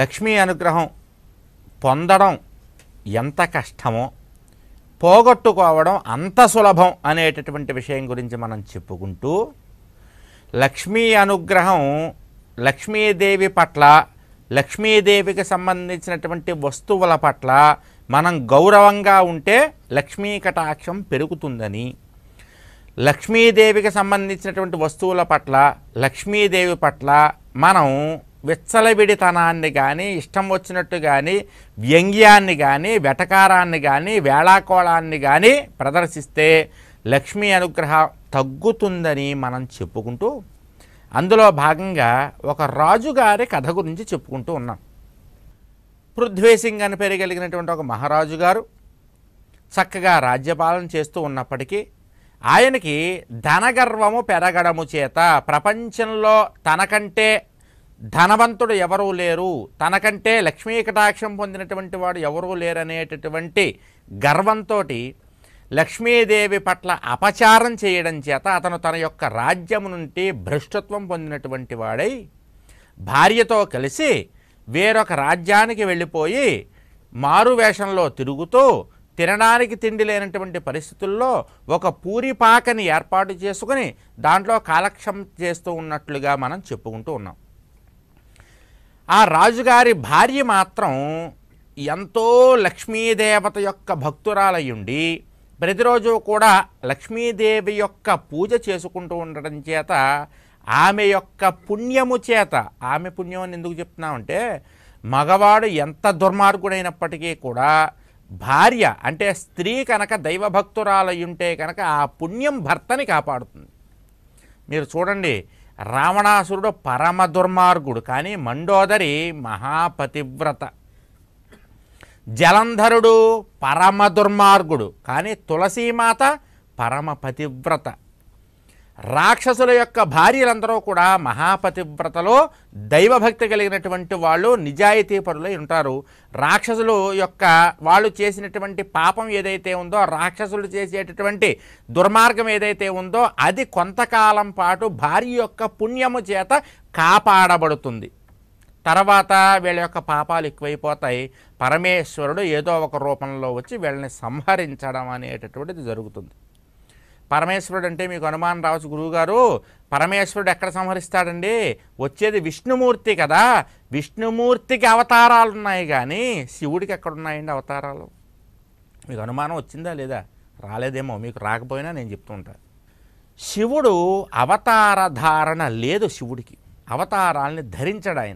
లక్ష్మీ అనుగ్రహం పొందడం ఎంత కష్టమో పోగొట్టుకోవడం అంత సులభం అనేటటువంటి విషయం గురించి మనం చెప్పుకుంటూ లక్ష్మీ అనుగ్రహం లక్ష్మీదేవి పట్ల లక్ష్మీదేవికి సంబంధించినటువంటి వస్తువుల పట్ల మనం గౌరవంగా ఉంటే లక్ష్మీ కటాక్షం పెరుగుతుందని లక్ష్మీదేవికి సంబంధించినటువంటి వస్తువుల పట్ల లక్ష్మీదేవి పట్ల మనం విచ్చలవిడితనాన్ని కానీ ఇష్టం వచ్చినట్టు కానీ వ్యంగ్యాన్ని కానీ వెటకారాన్ని కానీ వేళాకోళాన్ని కానీ ప్రదర్శిస్తే లక్ష్మీ అనుగ్రహం తగ్గుతుందని మనం చెప్పుకుంటూ అందులో భాగంగా ఒక రాజుగారి కథ గురించి చెప్పుకుంటూ ఉన్నాం పృథ్వీసింగ్ అని పేరు కలిగినటువంటి ఒక మహారాజు గారు చక్కగా రాజ్యపాలన చేస్తూ ఉన్నప్పటికీ ఆయనకి ధనగర్వము పెరగడము చేత ప్రపంచంలో తనకంటే ధనవంతుడు ఎవరూ లేరు తనకంటే లక్ష్మీ కటాక్షం పొందినటువంటి వాడు ఎవరూ లేరనేటటువంటి గర్వంతో లక్ష్మీదేవి పట్ల అపచారం చేయడం చేత అతను తన యొక్క రాజ్యము నుండి భ్రష్టత్వం పొందినటువంటి వాడై భార్యతో కలిసి వేరొక రాజ్యానికి వెళ్ళిపోయి మారు వేషంలో తిరుగుతూ తినడానికి తిండి లేనటువంటి పరిస్థితుల్లో ఒక పూరిపాకని ఏర్పాటు చేసుకుని దాంట్లో కాలక్షేపం చేస్తూ ఉన్నట్లుగా మనం చెప్పుకుంటూ ఉన్నాం ఆ రాజుగారి భార్య మాత్రం ఎంతో లక్ష్మీదేవత యొక్క భక్తురాలయ్యుండి ప్రతిరోజు కూడా లక్ష్మీదేవి యొక్క పూజ చేసుకుంటూ ఉండడం చేత ఆమె యొక్క పుణ్యము చేత ఆమె పుణ్యం అని ఎందుకు చెప్తున్నామంటే మగవాడు ఎంత దుర్మార్గుడైనప్పటికీ కూడా భార్య అంటే స్త్రీ కనుక దైవభక్తురాలయ్యుంటే కనుక ఆ పుణ్యం భర్తని కాపాడుతుంది మీరు చూడండి రావణాసురుడు పరమ దుర్మార్గుడు కానీ మండోదరి మహాపతివ్రత జలంధరుడు పరమ దుర్మార్గుడు కానీ తులసీమాత పరమ పతివ్రత రాక్షసుల యొక్క భార్యలందరూ కూడా మహాపతివ్రతలో దైవభక్తి కలిగినటువంటి వాళ్ళు నిజాయితీ పరులై ఉంటారు రాక్షసులు యొక్క వాళ్ళు చేసినటువంటి పాపం ఏదైతే ఉందో రాక్షసులు చేసేటటువంటి దుర్మార్గం ఏదైతే ఉందో అది కొంతకాలం పాటు భార్య యొక్క పుణ్యము చేత కాపాడబడుతుంది తర్వాత వీళ్ళ యొక్క పాపాలు ఎక్కువైపోతాయి పరమేశ్వరుడు ఏదో ఒక రూపంలో వచ్చి వీళ్ళని సంహరించడం అనేటటువంటిది జరుగుతుంది పరమేశ్వరుడు అంటే మీకు అనుమానం రావచ్చు గురువుగారు పరమేశ్వరుడు ఎక్కడ సంహరిస్తాడండి వచ్చేది విష్ణుమూర్తి కదా విష్ణుమూర్తికి అవతారాలు ఉన్నాయి కానీ శివుడికి ఎక్కడ ఉన్నాయండి అవతారాలు మీకు అనుమానం వచ్చిందా లేదా రాలేదేమో మీకు రాకపోయినా నేను చెప్తూ ఉంటాను శివుడు అవతార ధారణ లేదు శివుడికి అవతారాల్ని ధరించడు ఆయన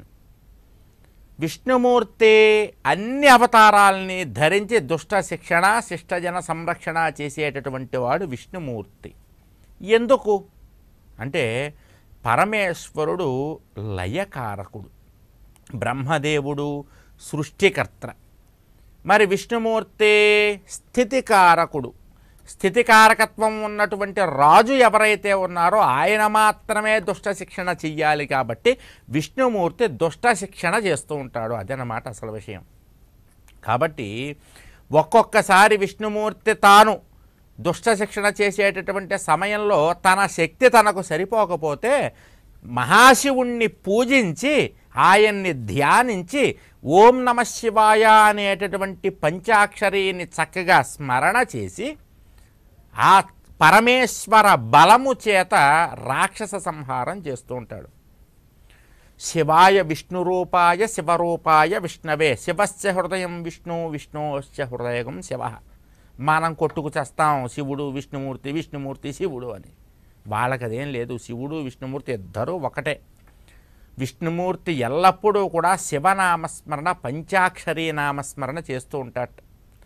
విష్ణుమూర్తి అన్ని అవతారాలని ధరించి దుష్ట శిక్షణ శిష్టజన సంరక్షణ చేసేటటువంటి వాడు విష్ణుమూర్తి ఎందుకు అంటే పరమేశ్వరుడు లయకారకుడు బ్రహ్మదేవుడు సృష్టికర్త మరి విష్ణుమూర్తి స్థితికారకుడు స్థితికారకత్వం ఉన్నటువంటి రాజు ఎవరైతే ఉన్నారో ఆయన మాత్రమే దుష్ట శిక్షణ చెయ్యాలి కాబట్టి విష్ణుమూర్తి దుష్ట శిక్షణ చేస్తూ ఉంటాడు అదనమాట అసలు విషయం కాబట్టి ఒక్కొక్కసారి విష్ణుమూర్తి తాను దుష్ట శిక్షణ చేసేటటువంటి సమయంలో తన శక్తి తనకు సరిపోకపోతే మహాశివుణ్ణి పూజించి ఆయన్ని ధ్యానించి ఓం నమ శివాయ అనేటటువంటి పంచాక్షరిని చక్కగా స్మరణ చేసి ఆ పరమేశ్వర బలము చేత రాక్షస సంహారం చేస్తూ ఉంటాడు శివాయ విష్ణురూపాయ శివరూపాయ విష్ణవే శివస్య హృదయం విష్ణు విష్ణుశ్చ హృదయం శివ మనం కొట్టుకు చేస్తాం శివుడు విష్ణుమూర్తి విష్ణుమూర్తి శివుడు అని వాళ్ళకి అదేం లేదు శివుడు విష్ణుమూర్తి ఇద్దరూ ఒకటే విష్ణుమూర్తి ఎల్లప్పుడూ కూడా శివనామస్మరణ పంచాక్షరీ నామస్మరణ చేస్తూ ఉంటాడు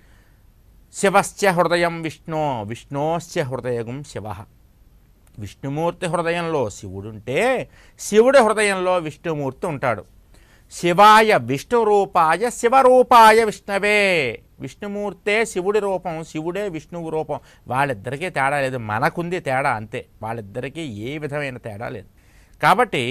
శివశ్చ హృదయం విష్ణు విష్ణోశ్చ హృదయం శివ విష్ణుమూర్తి హృదయంలో శివుడుంటే శివుడి హృదయంలో విష్ణుమూర్తి ఉంటాడు శివాయ విష్ణు రూపాయ శివరూపాయ విష్ణవే విష్ణుమూర్తే శివుడి రూపం శివుడే విష్ణువు రూపం వాళ్ళిద్దరికీ తేడా లేదు మనకుంది తేడా అంతే వాళ్ళిద్దరికీ ఏ విధమైన తేడా లేదు కాబట్టి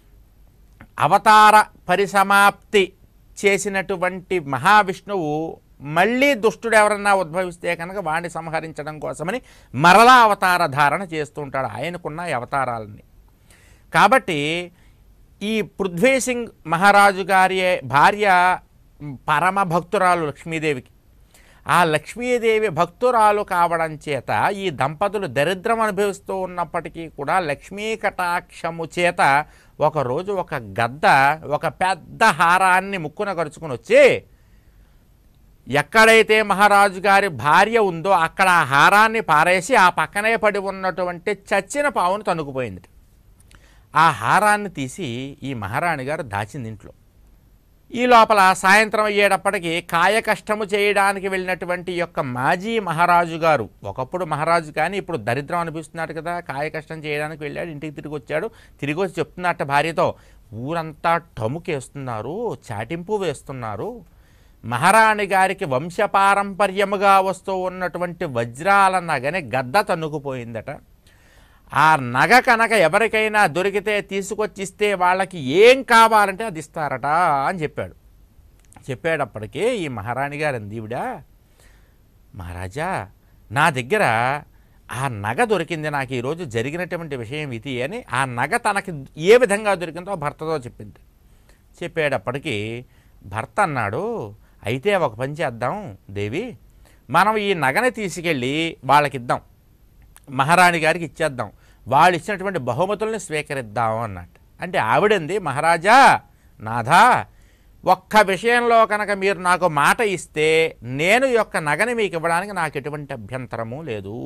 అవతార పరిసమాప్తి చేసినటువంటి మహావిష్ణువు మళ్ళీ దుష్టుడు ఎవరన్నా ఉద్భవిస్తే కనుక వాడిని సంహరించడం కోసమని మరలా అవతార ధారణ చేస్తూ ఉంటాడు ఆయనకున్న ఈ అవతారాలని కాబట్టి ఈ పృథ్వీ సింగ్ మహారాజు గారి భార్య పరమ భక్తురాలు లక్ష్మీదేవికి ఆ లక్ష్మీదేవి భక్తురాలు కావడం చేత ఈ దంపతులు దరిద్రం అనుభవిస్తూ ఉన్నప్పటికీ కూడా లక్ష్మీ కటాక్షము చేత ఒకరోజు ఒక గద్ద ఒక పెద్ద హారాన్ని ముక్కున కరుచుకుని వచ్చి ఎక్కడైతే మహారాజు గారి భార్య ఉందో అక్కడ ఆ హారాన్ని పారేసి ఆ పక్కనే పడి ఉన్నటువంటి చచ్చిన పావును తనుకుపోయింది ఆ హారాన్ని తీసి ఈ మహారాణి గారు దాచింది ఇంట్లో ఈ లోపల సాయంత్రం అయ్యేటప్పటికి కాయ కష్టము చేయడానికి వెళ్ళినటువంటి యొక్క మాజీ మహారాజు గారు ఒకప్పుడు మహారాజు కానీ ఇప్పుడు దరిద్రం అనిపిస్తున్నాడు కదా కాయ కష్టం చేయడానికి వెళ్ళాడు ఇంటికి తిరిగి వచ్చాడు తిరిగి వచ్చి చెప్తున్నట్ట భార్యతో ఊరంతా టముకేస్తున్నారు చాటింపు వేస్తున్నారు మహారాణి గారికి వంశపారంపర్యముగా వస్తూ ఉన్నటువంటి వజ్రాల నగని గద్ద తన్నుకుపోయిందట ఆ నగ కనుక ఎవరికైనా దొరికితే తీసుకొచ్చిస్తే వాళ్ళకి ఏం కావాలంటే అది ఇస్తారట అని చెప్పాడు చెప్పేటప్పటికీ ఈ మహారాణి గారు అందివిడ మహారాజా నా దగ్గర ఆ నగ దొరికింది నాకు ఈరోజు జరిగినటువంటి విషయం ఇది అని ఆ నగ తనకి ఏ విధంగా దొరికిందో భర్తతో చెప్పింది చెప్పేటప్పటికీ భర్త అన్నాడు అయితే ఒక పని చేద్దాం దేవి మనం ఈ నగని తీసుకెళ్ళి వాళ్ళకి ఇద్దాం మహారాణి గారికి ఇచ్చేద్దాం వాళ్ళు ఇచ్చినటువంటి బహుమతుల్ని స్వీకరిద్దాం అన్నట్టు అంటే ఆవిడంది మహారాజా నాథా ఒక్క విషయంలో కనుక మీరు నాకు మాట ఇస్తే నేను ఈ యొక్క నగని మీకు ఇవ్వడానికి నాకు ఎటువంటి అభ్యంతరము లేదు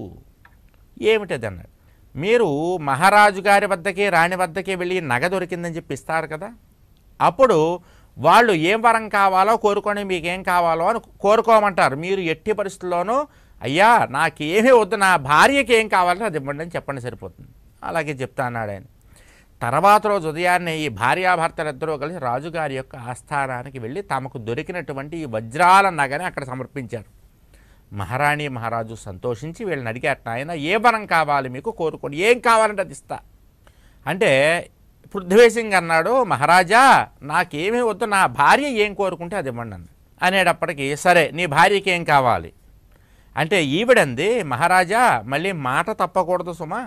ఏమిటది అన్నాడు మీరు మహారాజు గారి వద్దకి రాణి వద్దకి వెళ్ళి నగ దొరికిందని చెప్పి ఇస్తారు కదా అప్పుడు వాళ్ళు ఏం వరం కావాలో కోరుకొని మీకేం కావాలో అని కోరుకోమంటారు మీరు ఎట్టి పరిస్థితుల్లోనూ అయ్యా నాకేమీ వద్దు నా భార్యకి ఏం కావాలో అది ఇవ్వండి అని చెప్పండి సరిపోతుంది అలాగే చెప్తా అన్నాడు ఆయన తర్వాత రోజు ఉదయాన్నే ఈ భార్యాభర్తలిద్దరూ కలిసి రాజుగారి యొక్క ఆస్థానానికి వెళ్ళి తమకు దొరికినటువంటి ఈ వజ్రాల నగని అక్కడ సమర్పించారు మహారాణి మహారాజు సంతోషించి వీళ్ళని అడిగారు ఆయన ఏ వరం కావాలి మీకు కోరుకోండి ఏం కావాలంటే అది ఇస్తా అంటే పృథ్వీ సింగ్ అన్నాడు మహారాజా నాకేమీ వద్దు నా భార్య ఏం కోరుకుంటే అది ఇవ్వండి అన్నాడు అనేటప్పటికి సరే నీ భార్యకి ఏం కావాలి అంటే ఈవిడంది మహారాజా మళ్ళీ మాట తప్పకూడదు సుమా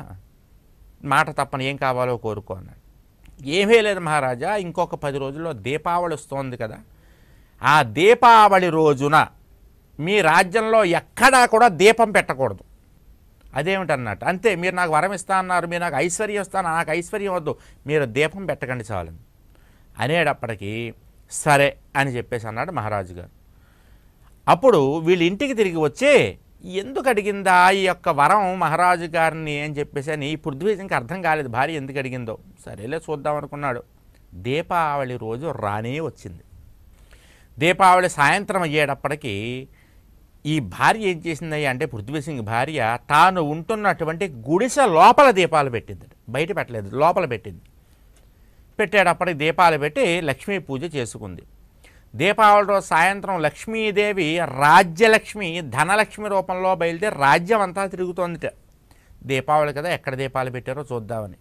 మాట తప్పని ఏం కావాలో కోరుకో అన్నాడు ఏమీ లేదు మహారాజా ఇంకొక పది రోజుల్లో దీపావళి వస్తోంది కదా ఆ దీపావళి రోజున మీ రాజ్యంలో ఎక్కడా కూడా దీపం పెట్టకూడదు అదేమిటన్నట్టు అంతే మీరు నాకు వరం ఇస్తా అన్నారు మీరు నాకు ఐశ్వర్యం ఇస్తాను నాకు ఐశ్వర్యం వద్దు మీరు దీపం పెట్టకండి చాలు అనేటప్పటికీ సరే అని చెప్పేసి అన్నాడు మహారాజు గారు అప్పుడు వీళ్ళ ఇంటికి తిరిగి వచ్చి ఎందుకు అడిగిందా ఈ యొక్క వరం మహారాజు గారిని అని చెప్పేసి అని పృథ్వీ ఇంకా అర్థం కాలేదు భార్య ఎందుకు అడిగిందో సరేలే చూద్దాం అనుకున్నాడు దీపావళి రోజు రానే వచ్చింది దీపావళి సాయంత్రం అయ్యేటప్పటికి ఈ భార్య ఏం చేసిందయ్యా అంటే పృథ్వీ సింగ్ భార్య తాను ఉంటున్నటువంటి గుడిసె లోపల దీపాలు పెట్టింది బయట పెట్టలేదు లోపల పెట్టింది పెట్టేటప్పటికి దీపాలు పెట్టి లక్ష్మీ పూజ చేసుకుంది దీపావళి రోజు సాయంత్రం లక్ష్మీదేవి రాజ్యలక్ష్మి ధనలక్ష్మి రూపంలో బయలుదేరి రాజ్యం అంతా తిరుగుతోందిట దీపావళి కదా ఎక్కడ దీపాలు పెట్టారో చూద్దామని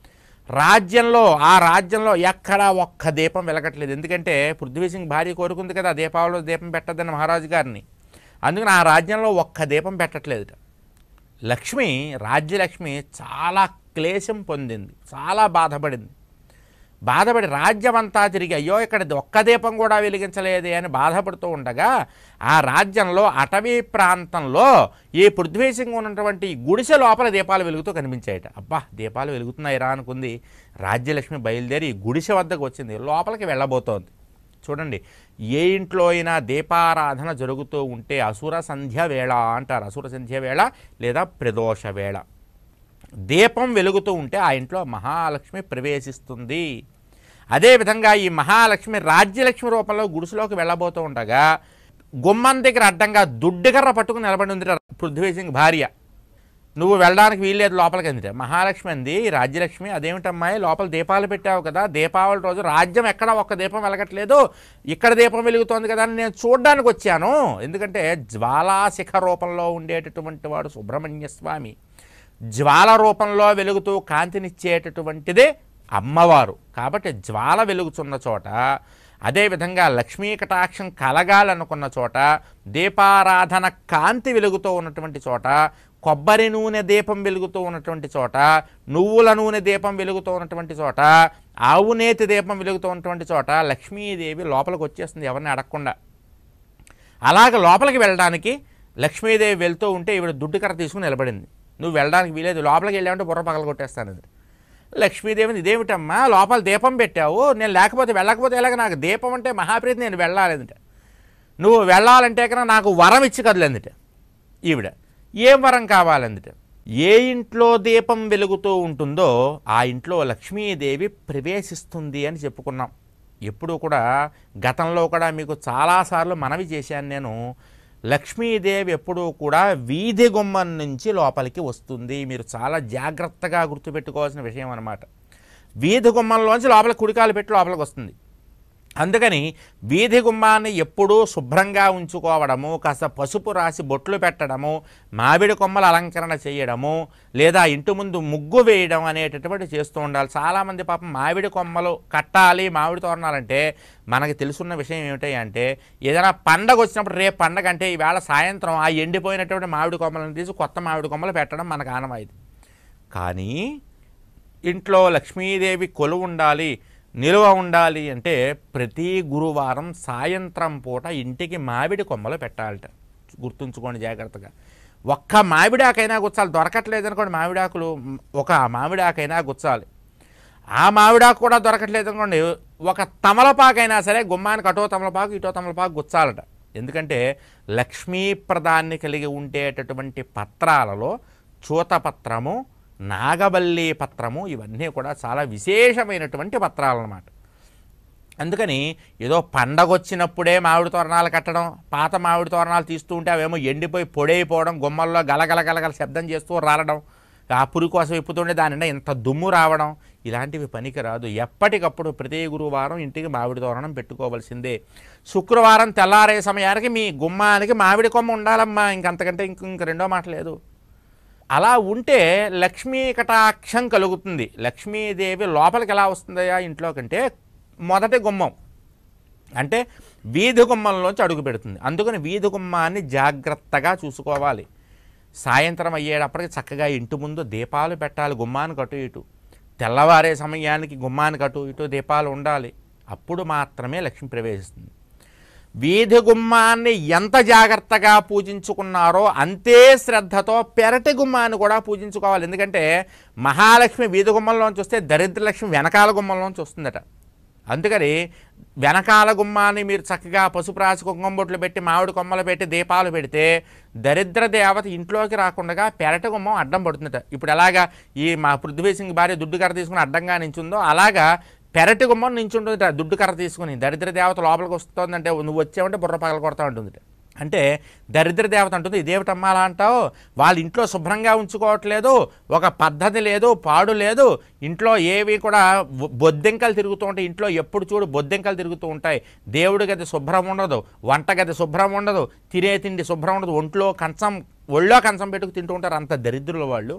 రాజ్యంలో ఆ రాజ్యంలో ఎక్కడా ఒక్క దీపం వెలగట్లేదు ఎందుకంటే పృథ్వీ సింగ్ భార్య కోరుకుంది కదా దీపావళిలో దీపం పెట్టద్దని మహారాజు గారిని అందుకని ఆ రాజ్యంలో ఒక్క దీపం పెట్టట్లేదు లక్ష్మి రాజ్యలక్ష్మి చాలా క్లేశం పొందింది చాలా బాధపడింది బాధపడి రాజ్యమంతా తిరిగి అయ్యో ఇక్కడ ఒక్క దీపం కూడా వెలిగించలేదే అని బాధపడుతూ ఉండగా ఆ రాజ్యంలో అటవీ ప్రాంతంలో ఈ పృథ్వీ సింగ్ ఉన్నటువంటి ఈ గుడిసె లోపల దీపాలు వెలుగుతూ కనిపించాయట అబ్బా దీపాలు వెలుగుతున్నాయిరా అనుకుంది రాజ్యలక్ష్మి బయలుదేరి ఈ గుడిసె వద్దకు వచ్చింది లోపలికి వెళ్ళబోతోంది చూడండి ఏ ఇంట్లో అయినా దీపారాధన జరుగుతూ ఉంటే అసుర సంధ్య వేళ అంటారు అసుర సంధ్య వేళ లేదా ప్రదోష వేళ దీపం వెలుగుతూ ఉంటే ఆ ఇంట్లో మహాలక్ష్మి ప్రవేశిస్తుంది అదేవిధంగా ఈ మహాలక్ష్మి రాజ్యలక్ష్మి రూపంలో గుడిసెలోకి వెళ్ళబోతూ ఉండగా గుమ్మం దగ్గర అడ్డంగా దుడ్డుగర్ర పట్టుకుని నిలబడి ఉంది పృథ్వీ సింగ్ భార్య నువ్వు వెళ్ళడానికి వీల్లేదు లోపలికి అందితే మహాలక్ష్మి అంది రాజ్యలక్ష్మి అదేమిటమ్మాయి లోపల దీపాలు పెట్టావు కదా దీపావళి రోజు రాజ్యం ఎక్కడ ఒక్క దీపం వెలగట్లేదు ఇక్కడ దీపం వెలుగుతోంది కదా అని నేను చూడడానికి వచ్చాను ఎందుకంటే జ్వాలాశిఖ రూపంలో ఉండేటటువంటి వాడు సుబ్రహ్మణ్య స్వామి జ్వాల రూపంలో వెలుగుతూ కాంతినిచ్చేటటువంటిదే అమ్మవారు కాబట్టి జ్వాల వెలుగుతున్న చోట అదేవిధంగా లక్ష్మీ కటాక్షం కలగాలనుకున్న చోట దీపారాధన కాంతి వెలుగుతూ ఉన్నటువంటి చోట కొబ్బరి నూనె దీపం వెలుగుతూ ఉన్నటువంటి చోట నువ్వుల నూనె దీపం వెలుగుతూ ఉన్నటువంటి చోట ఆవు నేతి దీపం వెలుగుతూ ఉన్నటువంటి చోట లక్ష్మీదేవి లోపలికి వచ్చేస్తుంది ఎవరిని అడగకుండా అలాగ లోపలికి వెళ్ళడానికి లక్ష్మీదేవి వెళ్తూ ఉంటే ఈవిడ దుడ్డు కర్ర తీసుకుని నిలబడింది నువ్వు వెళ్ళడానికి వీలేదు లోపలికి వెళ్ళామంటే బుర్ర పగల కొట్టేస్తాను అది లక్ష్మీదేవిని ఇదేమిటమ్మా లోపల దీపం పెట్టావు నేను లేకపోతే వెళ్ళకపోతే ఎలాగ నాకు దీపం అంటే మహాప్రీతి నేను వెళ్ళాలంటే నువ్వు వెళ్ళాలంటే కన్నా నాకు వరం ఇచ్చి కదలేందిట ఈవిడ ఏం వరం కావాలందిట ఏ ఇంట్లో దీపం వెలుగుతూ ఉంటుందో ఆ ఇంట్లో లక్ష్మీదేవి ప్రవేశిస్తుంది అని చెప్పుకున్నాం ఎప్పుడూ కూడా గతంలో కూడా మీకు చాలాసార్లు మనవి చేశాను నేను లక్ష్మీదేవి ఎప్పుడూ కూడా వీధి గుమ్మం నుంచి లోపలికి వస్తుంది మీరు చాలా జాగ్రత్తగా గుర్తుపెట్టుకోవాల్సిన విషయం అన్నమాట వీధి గుమ్మంలోంచి లోపలికి కుడికాలు పెట్టి లోపలికి వస్తుంది అందుకని వీధి గుమ్మాన్ని ఎప్పుడూ శుభ్రంగా ఉంచుకోవడము కాస్త పసుపు రాసి బొట్లు పెట్టడము మామిడి కొమ్మల అలంకరణ చేయడము లేదా ఇంటి ముందు ముగ్గు వేయడం అనేటటువంటి చేస్తూ ఉండాలి చాలామంది పాపం మామిడి కొమ్మలు కట్టాలి మామిడి తోరణాలంటే మనకి తెలుసున్న విషయం ఏమిటి అంటే ఏదైనా పండగ వచ్చినప్పుడు రేపు పండగ అంటే ఈవేళ సాయంత్రం ఆ ఎండిపోయినటువంటి మామిడి కొమ్మలను తీసి కొత్త మామిడి కొమ్మలు పెట్టడం మనకు ఆనవాయితీ కానీ ఇంట్లో లక్ష్మీదేవి కొలువు ఉండాలి నిలువ ఉండాలి అంటే ప్రతి గురువారం సాయంత్రం పూట ఇంటికి మామిడి కొమ్మలు పెట్టాలట గుర్తుంచుకోండి జాగ్రత్తగా ఒక్క మామిడాకైనా గుచ్చాలి దొరకట్లేదు అనుకోండి మామిడాకులు ఒక మామిడాకైనా గుచ్చాలి ఆ మామిడాకు కూడా దొరకట్లేదు అనుకోండి ఒక తమలపాకైనా సరే గుమ్మానికి అటో తమలపాకు ఇటో తమలపాకు గుచ్చాలట ఎందుకంటే లక్ష్మీప్రదాన్ని కలిగి ఉండేటటువంటి పత్రాలలో చూతపత్రము నాగబల్లి పత్రము ఇవన్నీ కూడా చాలా విశేషమైనటువంటి పత్రాలు అన్నమాట అందుకని ఏదో పండగ వచ్చినప్పుడే మామిడి తోరణాలు కట్టడం పాత మామిడి తోరణాలు తీస్తూ ఉంటే అవేమో ఎండిపోయి పొడైపోవడం గుమ్మల్లో గలగల గలగల శబ్దం చేస్తూ రాలడం ఆ పురి కోసం ఇప్పుతుండే దాని నిండా ఇంత దుమ్ము రావడం ఇలాంటివి పనికి రాదు ఎప్పటికప్పుడు ప్రతి గురువారం ఇంటికి మామిడి తోరణం పెట్టుకోవాల్సిందే శుక్రవారం తెల్లారే సమయానికి మీ గుమ్మానికి మామిడి కొమ్మ ఉండాలమ్మా ఇంకంతకంటే ఇంక ఇంక రెండో మాట లేదు అలా ఉంటే లక్ష్మీ కటాక్షం కలుగుతుంది లక్ష్మీదేవి లోపలికి ఎలా వస్తుందయా ఇంట్లో కంటే మొదటి గుమ్మం అంటే వీధి గుమ్మంలోంచి అడుగు పెడుతుంది అందుకని వీధి గుమ్మాన్ని జాగ్రత్తగా చూసుకోవాలి సాయంత్రం అయ్యేటప్పటికి చక్కగా ఇంటి ముందు దీపాలు పెట్టాలి గుమ్మానికి అటు ఇటు తెల్లవారే సమయానికి గుమ్మానికి అటు ఇటు దీపాలు ఉండాలి అప్పుడు మాత్రమే లక్ష్మి ప్రవేశిస్తుంది వీధి గుమ్మాన్ని ఎంత జాగ్రత్తగా పూజించుకున్నారో అంతే శ్రద్ధతో పెరటి గుమ్మాన్ని కూడా పూజించుకోవాలి ఎందుకంటే మహాలక్ష్మి వీధి గుమ్మంలోంచి వస్తే దరిద్రలక్ష్మి వెనకాల గుమ్మంలోంచి వస్తుందట అందుకని వెనకాల గుమ్మాన్ని మీరు చక్కగా పసుపు రాసి కుంకుమ బొట్లు పెట్టి మామిడి కొమ్మలు పెట్టి దీపాలు పెడితే దరిద్ర దేవత ఇంట్లోకి రాకుండా పెరట గుమ్మం అడ్డం పడుతుందట ఇప్పుడు ఎలాగా ఈ మా పృథ్వీ సింగ్ భార్య దుడ్డు కర్ర తీసుకుని అడ్డంగా నించుందో అలాగా పెరటి గుమ్మం నించుంటుందట దుడ్డు కర్ర తీసుకుని దరిద్ర దేవత లోపలికి వస్తుందంటే నువ్వు వచ్చావంటే బుర్ర పగల కొడతా ఉంటుందిట అంటే దరిద్ర దేవత అంటుంది ఇదేమిటమ్మా అలా అంటావు వాళ్ళ ఇంట్లో శుభ్రంగా ఉంచుకోవట్లేదు ఒక పద్ధతి లేదు పాడు లేదు ఇంట్లో ఏవి కూడా బొ- బొద్దింకలు తిరుగుతూ ఉంటాయి ఇంట్లో ఎప్పుడు చూడు బొద్దింకలు తిరుగుతూ ఉంటాయి దేవుడి గది శుభ్రం ఉండదు వంట గది శుభ్రం ఉండదు తినే తిండి శుభ్రం ఉండదు ఒంట్లో కంచం ఒళ్ళో కంచం పెట్టుకు తింటూ ఉంటారు అంత దరిద్రులు వాళ్ళు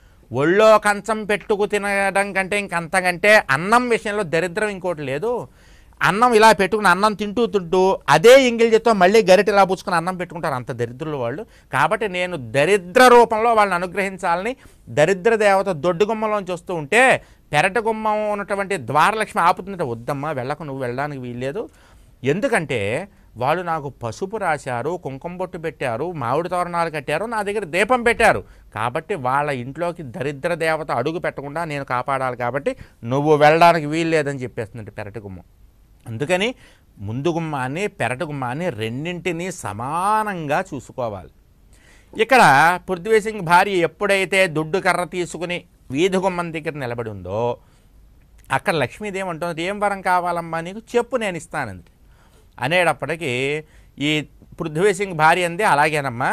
ఒళ్ళో కంచం పెట్టుకు తినడం కంటే ఇంకంతకంటే అన్నం విషయంలో దరిద్రం ఇంకోటి లేదు అన్నం ఇలా పెట్టుకుని అన్నం తింటూ తింటూ అదే ఇంగిల్జతో మళ్ళీ గరిటె ఇలా పుచ్చుకుని అన్నం పెట్టుకుంటారు అంత దరిద్రులు వాళ్ళు కాబట్టి నేను దరిద్ర రూపంలో వాళ్ళని అనుగ్రహించాలని దరిద్ర దేవత దొడ్డు గుమ్మలోంచి వస్తూ ఉంటే పెరట గుమ్మం ఉన్నటువంటి ద్వారలక్ష్మి ఆపుతుందంటే వద్దమ్మా వెళ్ళకు నువ్వు వెళ్ళడానికి వీల్లేదు ఎందుకంటే వాళ్ళు నాకు పసుపు రాశారు కుంకుమ బొట్టు పెట్టారు మామిడి తోరణాలు కట్టారు నా దగ్గర దీపం పెట్టారు కాబట్టి వాళ్ళ ఇంట్లోకి దరిద్ర దేవత అడుగు పెట్టకుండా నేను కాపాడాలి కాబట్టి నువ్వు వెళ్ళడానికి వీలు లేదని చెప్పేస్తుందంటే పెరటి గుమ్మం అందుకని ముందు గుమ్మాన్ని పెరటి గుమ్మాన్ని రెండింటినీ సమానంగా చూసుకోవాలి ఇక్కడ పృథ్వీ సింగ్ భార్య ఎప్పుడైతే దుడ్డు కర్ర తీసుకుని వీధి గుమ్మం దగ్గర నిలబడి ఉందో అక్కడ లక్ష్మీదేవి అంటుంది ఏం వరం కావాలమ్మా నీకు చెప్పు నేను ఇస్తానంది అనేటప్పటికీ ఈ పృథ్వీ సింగ్ భార్య అంది అలాగేనమ్మా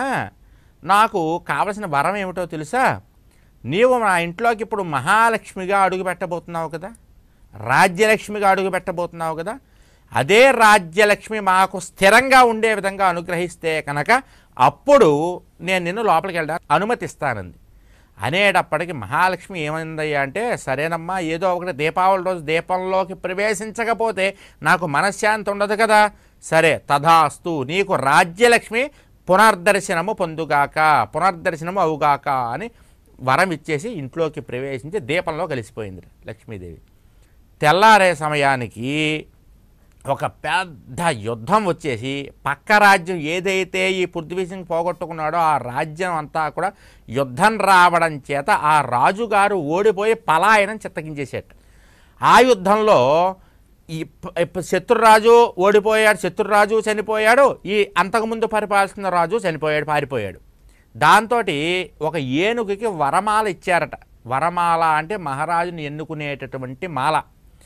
నాకు కావలసిన వరం ఏమిటో తెలుసా నీవు నా ఇంట్లోకి ఇప్పుడు మహాలక్ష్మిగా అడుగు పెట్టబోతున్నావు కదా రాజ్యలక్ష్మిగా అడుగు పెట్టబోతున్నావు కదా అదే రాజ్యలక్ష్మి మాకు స్థిరంగా ఉండే విధంగా అనుగ్రహిస్తే కనుక అప్పుడు నేను నిన్ను లోపలికి వెళ్ళడానికి అనుమతిస్తానంది అనేటప్పటికి మహాలక్ష్మి ఏమైందయ్యా అంటే సరేనమ్మా ఏదో ఒకటి దీపావళి రోజు దీపంలోకి ప్రవేశించకపోతే నాకు మనశ్శాంతి ఉండదు కదా సరే తథాస్తు నీకు రాజ్యలక్ష్మి పునర్దర్శనము పొందుగాక పునర్దర్శనము అవుగాక అని వరం ఇచ్చేసి ఇంట్లోకి ప్రవేశించి దీపంలో కలిసిపోయింది లక్ష్మీదేవి తెల్లారే సమయానికి ఒక పెద్ద యుద్ధం వచ్చేసి పక్క రాజ్యం ఏదైతే ఈ పృథ్వీ సింగ్ పోగొట్టుకున్నాడో ఆ రాజ్యం అంతా కూడా యుద్ధం రావడం చేత ఆ రాజుగారు ఓడిపోయి పలాయనం చిత్తగించేసేట ఆ యుద్ధంలో ఈ ప- ఇప్ప- శత్రురాజు ఓడిపోయాడు శత్రురాజు చనిపోయాడు ఈ అంతకుముందు పరిపాలిస్తున్న రాజు చనిపోయాడు పారిపోయాడు దాంతో ఒక ఏనుగుకి వరమాల ఇచ్చారట వరమాల అంటే మహారాజుని ఎన్నుకునేటటువంటి మాల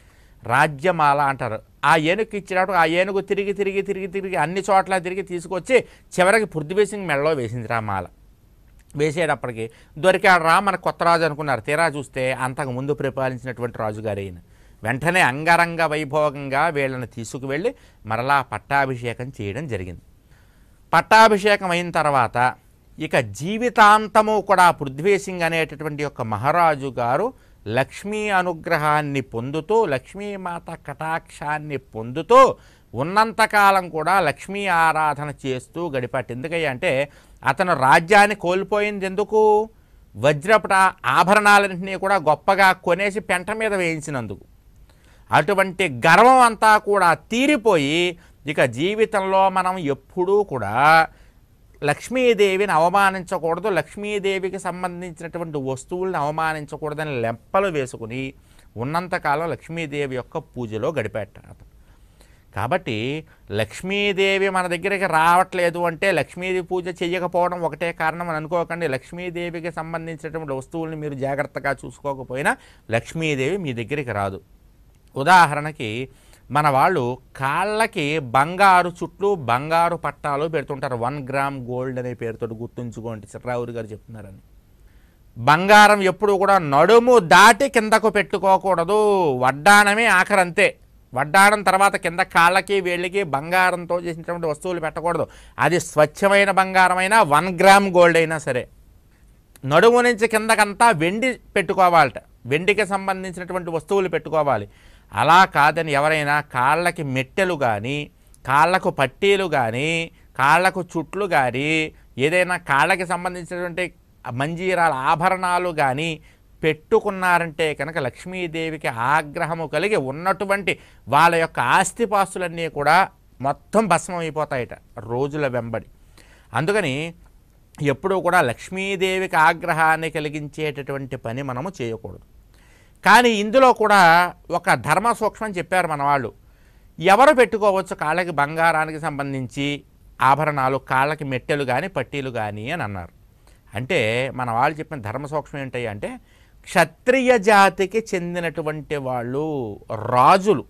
రాజ్యమాల అంటారు ఆ ఏనుగుకి ఇచ్చినప్పుడు ఆ ఏనుగు తిరిగి తిరిగి తిరిగి తిరిగి అన్ని చోట్ల తిరిగి తీసుకొచ్చి చివరికి పృథ్వీ సింగ్ మెడలో వేసింది రా మాల వేసేటప్పటికి దొరికాడు రా మన కొత్త రాజు అనుకున్నారు తీరా చూస్తే అంతకు ముందు పరిపాలించినటువంటి రాజుగారు ఈయన వెంటనే అంగరంగ వైభోగంగా వీళ్ళని తీసుకువెళ్ళి మరలా పట్టాభిషేకం చేయడం జరిగింది పట్టాభిషేకం అయిన తర్వాత ఇక జీవితాంతము కూడా పృథ్వీ సింగ్ అనేటటువంటి యొక్క మహారాజు గారు లక్ష్మీ అనుగ్రహాన్ని పొందుతూ లక్ష్మీమాత కటాక్షాన్ని పొందుతూ ఉన్నంతకాలం కూడా లక్ష్మీ ఆరాధన చేస్తూ గడిపాటి ఎందుకయ్యా అంటే అతను రాజ్యాన్ని కోల్పోయింది ఎందుకు వజ్రపట ఆభరణాలన్నింటినీ కూడా గొప్పగా కొనేసి పెంట మీద వేయించినందుకు అటువంటి గర్వం అంతా కూడా తీరిపోయి ఇక జీవితంలో మనం ఎప్పుడూ కూడా లక్ష్మీదేవిని అవమానించకూడదు లక్ష్మీదేవికి సంబంధించినటువంటి వస్తువులను అవమానించకూడదని లెంపలు వేసుకుని ఉన్నంతకాలం లక్ష్మీదేవి యొక్క పూజలో గడిపేట అతను కాబట్టి లక్ష్మీదేవి మన దగ్గరికి రావట్లేదు అంటే లక్ష్మీదేవి పూజ చేయకపోవడం ఒకటే కారణం అని అనుకోకండి లక్ష్మీదేవికి సంబంధించినటువంటి వస్తువుల్ని మీరు జాగ్రత్తగా చూసుకోకపోయినా లక్ష్మీదేవి మీ దగ్గరికి రాదు ఉదాహరణకి మన వాళ్ళు కాళ్ళకి బంగారు చుట్లు బంగారు పట్టాలు పెడుతుంటారు వన్ గ్రామ్ గోల్డ్ అనే పేరుతో గుర్తుంచుకోండి చిట్రావురి గారు చెప్తున్నారని బంగారం ఎప్పుడు కూడా నడుము దాటి కిందకు పెట్టుకోకూడదు వడ్డాణమే ఆఖరంతే వడ్డాణం తర్వాత కింద కాళ్ళకి వేళ్ళకి బంగారంతో చేసినటువంటి వస్తువులు పెట్టకూడదు అది స్వచ్ఛమైన బంగారమైనా వన్ గ్రామ్ గోల్డ్ అయినా సరే నడుము నుంచి కిందకంతా వెండి పెట్టుకోవాలట వెండికి సంబంధించినటువంటి వస్తువులు పెట్టుకోవాలి అలా కాదని ఎవరైనా కాళ్ళకి మెట్టెలు కానీ కాళ్ళకు పట్టీలు కానీ కాళ్ళకు చుట్లు కానీ ఏదైనా కాళ్ళకి సంబంధించినటువంటి మంజీరాల ఆభరణాలు కానీ పెట్టుకున్నారంటే కనుక లక్ష్మీదేవికి ఆగ్రహము కలిగి ఉన్నటువంటి వాళ్ళ యొక్క ఆస్తిపాస్తులన్నీ కూడా మొత్తం భస్మం అయిపోతాయట రోజుల వెంబడి అందుకని ఎప్పుడూ కూడా లక్ష్మీదేవికి ఆగ్రహాన్ని కలిగించేటటువంటి పని మనము చేయకూడదు కానీ ఇందులో కూడా ఒక ధర్మ సూక్ష్మం చెప్పారు మన వాళ్ళు ఎవరు పెట్టుకోవచ్చు కాళ్ళకి బంగారానికి సంబంధించి ఆభరణాలు కాళ్ళకి మెట్టెలు కానీ పట్టీలు కానీ అని అన్నారు అంటే మన వాళ్ళు చెప్పిన ధర్మ సూక్ష్మం ఏంటి అంటే క్షత్రియ జాతికి చెందినటువంటి వాళ్ళు రాజులు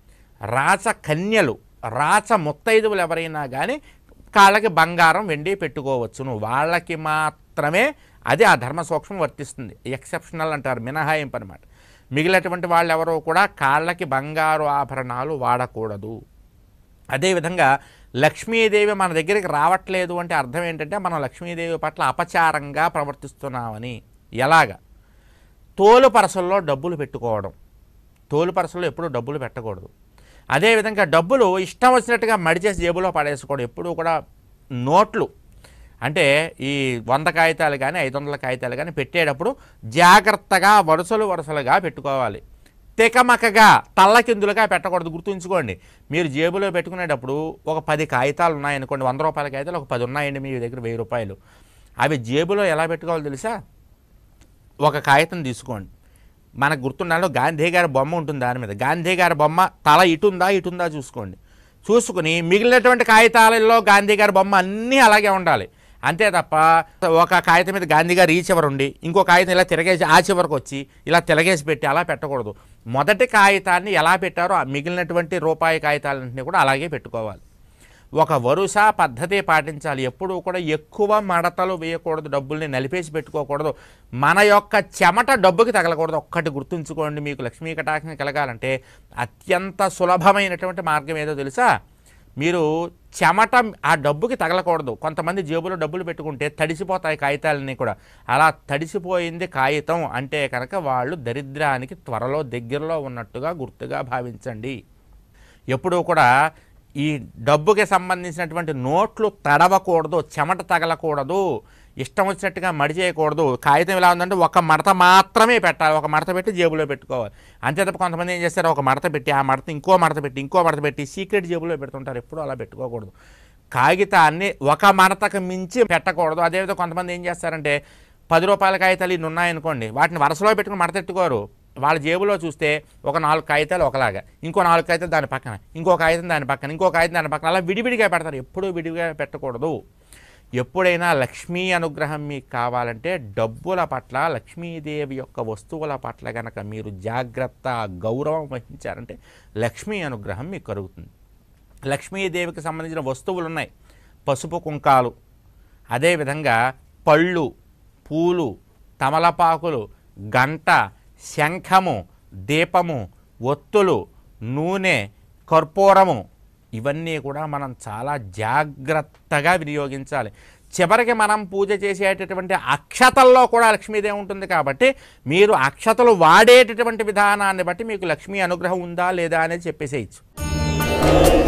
రాచ కన్యలు రాచ ముత్తైదువులు ఎవరైనా కానీ కాళ్ళకి బంగారం వెండి పెట్టుకోవచ్చును వాళ్ళకి మాత్రమే అది ఆ ధర్మ సూక్ష్మం వర్తిస్తుంది ఎక్సెప్షనల్ అంటారు మినహాయింపు అనమాట మిగిలినటువంటి వాళ్ళు ఎవరో కూడా కాళ్ళకి బంగారు ఆభరణాలు వాడకూడదు అదేవిధంగా లక్ష్మీదేవి మన దగ్గరికి రావట్లేదు అంటే అర్థం ఏంటంటే మనం లక్ష్మీదేవి పట్ల అపచారంగా ప్రవర్తిస్తున్నామని ఎలాగా తోలు పరసల్లో డబ్బులు పెట్టుకోవడం తోలు పరసల్లో ఎప్పుడూ డబ్బులు పెట్టకూడదు అదేవిధంగా డబ్బులు ఇష్టం వచ్చినట్టుగా మడిచేసి జేబులో పడేసుకోవడం ఎప్పుడూ కూడా నోట్లు అంటే ఈ వంద కాగితాలు కానీ ఐదు వందల కాగితాలు కానీ పెట్టేటప్పుడు జాగ్రత్తగా వరుసలు వరుసలుగా పెట్టుకోవాలి తెకమకగా తల్లకిందులుగా పెట్టకూడదు గుర్తుంచుకోండి మీరు జేబులో పెట్టుకునేటప్పుడు ఒక పది కాగితాలు ఉన్నాయనుకోండి వంద రూపాయల కాగితాలు ఒక పది ఉన్నాయండి మీ దగ్గర వెయ్యి రూపాయలు అవి జేబులో ఎలా పెట్టుకోవాలో తెలుసా ఒక కాగితం తీసుకోండి మనకు గుర్తుండాలో గాంధీ గారి బొమ్మ ఉంటుంది దాని మీద గాంధీ గారి బొమ్మ తల ఇటుందా ఇటుందా చూసుకోండి చూసుకుని మిగిలినటువంటి కాగితాలలో గాంధీ గారి బొమ్మ అన్నీ అలాగే ఉండాలి అంతే తప్ప ఒక కాగితం మీద గాంధీ గారు ఈ చివర ఉండి ఇంకో కాగితం ఇలా తిరగేసి ఆ చివరకు వచ్చి ఇలా తిరగేసి పెట్టి అలా పెట్టకూడదు మొదటి కాగితాన్ని ఎలా పెట్టారో ఆ మిగిలినటువంటి రూపాయి కాగితాలన్నింటినీ కూడా అలాగే పెట్టుకోవాలి ఒక వరుస పద్ధతి పాటించాలి ఎప్పుడూ కూడా ఎక్కువ మడతలు వేయకూడదు డబ్బుల్ని నలిపేసి పెట్టుకోకూడదు మన యొక్క చెమట డబ్బుకి తగలకూడదు ఒక్కటి గుర్తుంచుకోండి మీకు లక్ష్మీ కటాక్షం కలగాలంటే అత్యంత సులభమైనటువంటి మార్గం ఏదో తెలుసా మీరు చెమట ఆ డబ్బుకి తగలకూడదు కొంతమంది జేబులో డబ్బులు పెట్టుకుంటే తడిసిపోతాయి కాగితాలన్నీ కూడా అలా తడిసిపోయింది కాగితం అంటే కనుక వాళ్ళు దరిద్రానికి త్వరలో దగ్గరలో ఉన్నట్టుగా గుర్తుగా భావించండి ఎప్పుడూ కూడా ఈ డబ్బుకి సంబంధించినటువంటి నోట్లు తడవకూడదు చెమట తగలకూడదు ఇష్టం వచ్చినట్టుగా మడి చేయకూడదు కాగితం ఎలా ఉందంటే ఒక మడత మాత్రమే పెట్టాలి ఒక మడత పెట్టి జేబులో పెట్టుకోవాలి అంతే తప్ప కొంతమంది ఏం చేస్తారు ఒక మడత పెట్టి ఆ మడత ఇంకో మడత పెట్టి ఇంకో మడత పెట్టి సీక్రెట్ జేబులో పెడుతుంటారు ఎప్పుడూ అలా పెట్టుకోకూడదు కాగితాన్ని ఒక మడతకు మించి పెట్టకూడదు అదేవిధంగా కొంతమంది ఏం చేస్తారంటే పది రూపాయల కాగితాలు ఇన్ని ఉన్నాయనుకోండి వాటిని వరుసలో పెట్టుకుని మడతెట్టుకోరు వాళ్ళ జేబులో చూస్తే ఒక నాలుగు కాగితాలు ఒకలాగా ఇంకో నాలుగు కాగితాలు దాని పక్కన ఇంకో కాగితం దాని పక్కన ఇంకో కాగితం దాని పక్కన అలా విడివిడిగా పెడతారు ఎప్పుడూ విడివిగా పెట్టకూడదు ఎప్పుడైనా లక్ష్మీ అనుగ్రహం మీకు కావాలంటే డబ్బుల పట్ల లక్ష్మీదేవి యొక్క వస్తువుల పట్ల కనుక మీరు జాగ్రత్త గౌరవం వహించారంటే లక్ష్మీ అనుగ్రహం మీకు కలుగుతుంది లక్ష్మీదేవికి సంబంధించిన వస్తువులు ఉన్నాయి పసుపు కుంకాలు అదేవిధంగా పళ్ళు పూలు తమలపాకులు గంట శంఖము దీపము ఒత్తులు నూనె కర్పూరము ఇవన్నీ కూడా మనం చాలా జాగ్రత్తగా వినియోగించాలి చివరికి మనం పూజ చేసేటటువంటి అక్షతల్లో కూడా లక్ష్మీదేవి ఉంటుంది కాబట్టి మీరు అక్షతలు వాడేటటువంటి విధానాన్ని బట్టి మీకు లక్ష్మీ అనుగ్రహం ఉందా లేదా అనేది చెప్పేసేయచ్చు